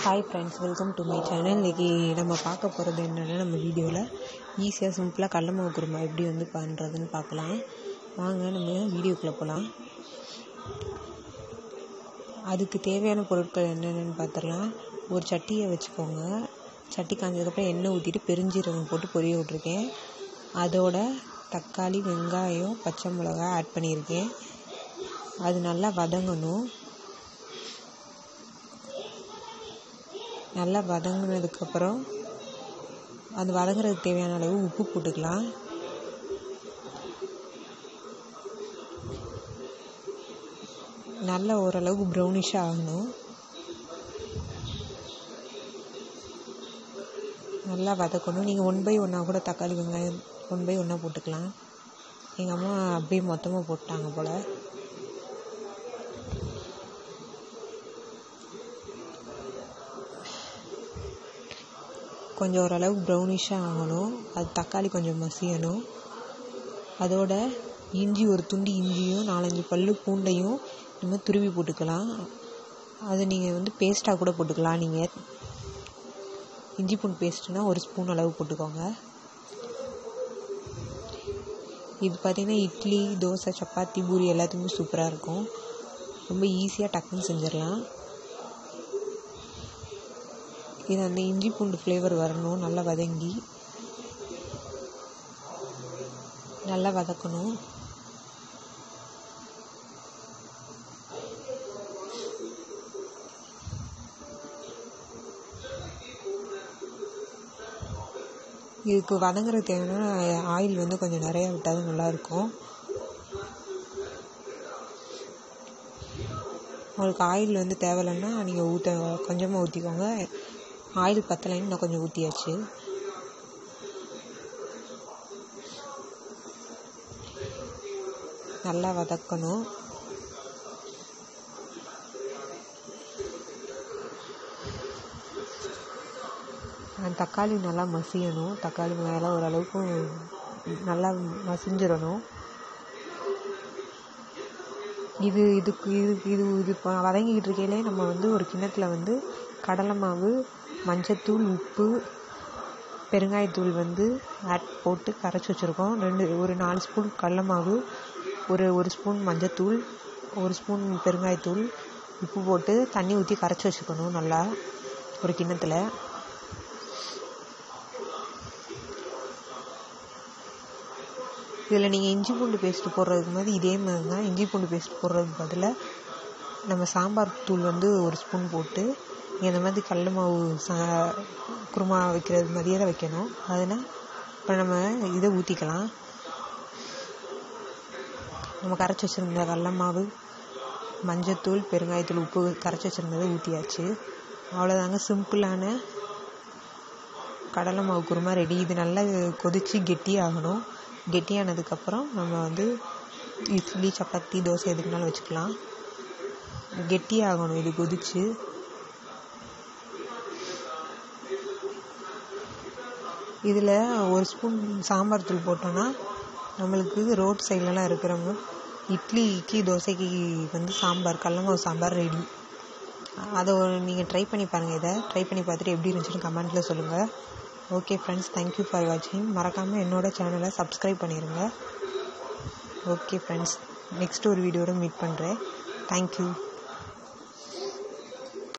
hi friends welcome to my channel இன்றைக்கி நம்ம பார்க்க போகிறது என்னென்னா நம்ம வீடியோவில் ஈஸியாக சிம்பிளாக கடல மாவு குருமா எப்படி வந்து பண்ணுறதுன்னு பார்க்கலாம் வாங்க நம்ம வீடியோக்குள்ளே போகலாம் அதுக்கு தேவையான பொருட்கள் என்னென்னு பார்த்துடலாம் ஒரு சட்டியை வச்சுக்கோங்க சட்டி காஞ்சதுக்கப்புறம் எண்ணெய் ஊற்றிட்டு பெருஞ்சீரகம் போட்டு பொரிய விட்ருக்கேன் அதோட தக்காளி வெங்காயம் பச்சை மிளகா ஆட் பண்ணியிருக்கேன் அது நல்லா வதங்கணும் நல்லா வதங்கினதுக்கப்புறம் அது வதங்குறதுக்கு தேவையான அளவு உப்பு போட்டுக்கலாம் நல்லா ஓரளவுக்கு ப்ரௌனிஷாக ஆகணும் நல்லா வதக்கணும் நீங்கள் ஒன் பை ஒன்னாக கூட தக்காளி வெங்காயம் ஒன் பை ஒன்னாக போட்டுக்கலாம் எங்கள் அம்மா அப்படியே மொத்தமாக போட்டாங்க போல் கொஞ்சம் ஓரளவுக்கு ப்ரௌனிஷாக ஆகணும் அது தக்காளி கொஞ்சம் மசியணும் அதோட இஞ்சி ஒரு துண்டு இஞ்சியும் நாலஞ்சு பல் பூண்டையும் நம்ம துருவி போட்டுக்கலாம் அது நீங்கள் வந்து பேஸ்ட்டாக கூட போட்டுக்கலாம் நீங்கள் இஞ்சி பூண்டு பேஸ்ட்டுனா ஒரு ஸ்பூன் அளவு போட்டுக்கோங்க இது பார்த்திங்கன்னா இட்லி தோசை சப்பாத்தி பூரி எல்லாத்துக்குமே சூப்பராக இருக்கும் ரொம்ப ஈஸியாக டக்குன்னு செஞ்சிடலாம் இது அந்த இஞ்சி பூண்டு ஃப்ளேவர் வரணும் நல்லா வதங்கி நல்லா வதக்கணும் இதுக்கு வதங்குற தேவைன்னா ஆயில் வந்து கொஞ்சம் நிறையா விட்டால் தான் நல்லாயிருக்கும் உங்களுக்கு ஆயில் வந்து தேவையில்லைன்னா நீங்கள் ஊற்ற கொஞ்சமாக ஊற்றிக்கோங்க ஆயில் பத்தலைன்னு இன்னும் கொஞ்சம் ஊற்றியாச்சு நல்லா வதக்கணும் தக்காளி நல்லா மசியணும் தக்காளி மேலே ஓரளவுக்கு நல்லா மசிஞ்சிடணும் இது இதுக்கு இதுக்கு இது இது வதங்கிக்கிட்டு இருக்கையிலே நம்ம வந்து ஒரு கிண்ணத்தில் வந்து கடலை மாவு மஞ்சத்தூள் உப்பு பெருங்காயத்தூள் வந்து ஆட் போட்டு கரைச்சி வச்சுருக்கோம் ரெண்டு ஒரு நாலு ஸ்பூன் கடல மாவு ஒரு ஒரு ஸ்பூன் மஞ்சத்தூள் ஒரு ஸ்பூன் பெருங்காயத்தூள் உப்பு போட்டு தண்ணி ஊற்றி கரைச்சி வச்சுக்கணும் நல்லா ஒரு கிண்ணத்தில் இதில் நீங்கள் இஞ்சி பூண்டு பேஸ்ட்டு போடுறதுக்கு மாதிரி இதே மாதிரி தான் இஞ்சி பூண்டு பேஸ்ட் போடுறதுக்கு பதிலாக நம்ம சாம்பார் தூள் வந்து ஒரு ஸ்பூன் போட்டு இந்த மாதிரி கடல மாவு சா குருமா வைக்கிறது மாதிரியே தான் வைக்கணும் அதில் இப்போ நம்ம இதை ஊற்றிக்கலாம் நம்ம கரைச்சி வச்சுருந்த கடல மாவு மஞ்சத்தூள் பெருங்காயத்தூள் உப்பு கரைச்சி வச்சுருந்ததை ஊற்றியாச்சு அவ்வளோதாங்க சிம்பிளான கடலை மாவு குருமா ரெடி இது நல்லா கொதித்து கெட்டியாகணும் கெட்டியானதுக்கப்புறம் நம்ம வந்து இட்லி சப்பாத்தி தோசை எதுக்குனாலும் வச்சுக்கலாம் கெட்டியாகணும் இது கொதித்து இதில் ஒரு ஸ்பூன் சாம்பார் தூள் போட்டோன்னா நம்மளுக்கு ரோட் சைட்லலாம் இருக்கிறவங்க இட்லிக்கு தோசைக்கு வந்து சாம்பார் கடலமாவு சாம்பார் ரெடி அதை நீங்கள் ட்ரை பண்ணி பாருங்கள் இதை ட்ரை பண்ணி பார்த்துட்டு எப்படி இருந்துச்சுன்னு கமெண்ட்டில் சொல்லுங்கள் ஓகே ஃப்ரெண்ட்ஸ் தேங்க்யூ ஃபார் வாட்சிங் மறக்காமல் என்னோடய சேனலை சப்ஸ்கிரைப் பண்ணிடுங்க ஓகே ஃப்ரெண்ட்ஸ் நெக்ஸ்ட் ஒரு வீடியோட மீட் பண்ணுறேன் தேங்க்யூ